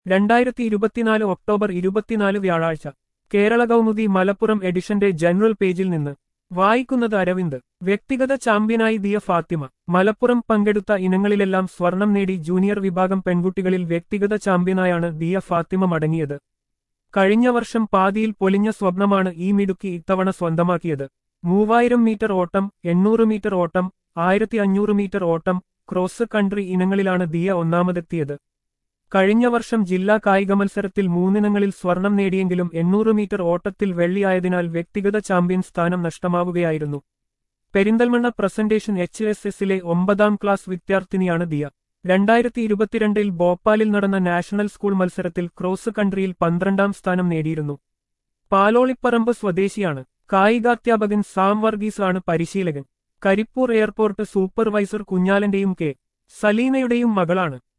രണ്ടായിരത്തി ഇരുപത്തിനാല് ഒക്ടോബർ ഇരുപത്തിനാല് വ്യാഴാഴ്ച കേരള കൗമുദി മലപ്പുറം എഡിഷന്റെ ജനറൽ പേജിൽ നിന്ന് വായിക്കുന്നത് അരവിന്ദ് വ്യക്തിഗത ചാമ്പ്യനായി ദിയ ഫാത്തിമ മലപ്പുറം പങ്കെടുത്ത ഇനങ്ങളിലെല്ലാം സ്വർണം നേടി ജൂനിയർ വിഭാഗം പെൺകുട്ടികളിൽ വ്യക്തിഗത ചാമ്പ്യനായാണ് ദിയ ഫാത്തിമ മടങ്ങിയത് കഴിഞ്ഞ വർഷം പാതിയിൽ പൊലിഞ്ഞ സ്വപ്നമാണ് ഈ മിടുക്കി ഇത്തവണ സ്വന്തമാക്കിയത് മൂവായിരം മീറ്റർ ഓട്ടം എണ്ണൂറ് മീറ്റർ ഓട്ടം ആയിരത്തി അഞ്ഞൂറ് മീറ്റർ ഓട്ടം ക്രോസ് കൺട്രി ഇനങ്ങളിലാണ് ദിയ ഒന്നാമതെത്തിയത് കഴിഞ്ഞ വർഷം ജില്ലാ കായിക മത്സരത്തിൽ മൂന്നിനങ്ങളിൽ സ്വർണം നേടിയെങ്കിലും എണ്ണൂറ് മീറ്റർ ഓട്ടത്തിൽ വെള്ളിയായതിനാൽ വ്യക്തിഗത ചാമ്പ്യൻ സ്ഥാനം നഷ്ടമാവുകയായിരുന്നു പെരിന്തൽമണ്ണ പ്രസന്റേഷൻ എച്ച് എസ് എസിലെ ഒമ്പതാം ക്ലാസ് വിദ്യാർത്ഥിനിയാണ് ദിയ രണ്ടായിരത്തി ഇരുപത്തിരണ്ടിൽ ഭോപ്പാലിൽ നടന്ന നാഷണൽ സ്കൂൾ മത്സരത്തിൽ ക്രോസ് കൺട്രിയിൽ പന്ത്രണ്ടാം സ്ഥാനം നേടിയിരുന്നു പാലോളിപ്പറമ്പ് സ്വദേശിയാണ് കായികാധ്യാപകൻ സാം വർഗീസ് ആണ് പരിശീലകൻ കരിപ്പൂർ എയർപോർട്ട് സൂപ്പർവൈസർ കുഞ്ഞാലന്റെയും കെ സലീനയുടെയും മകളാണ്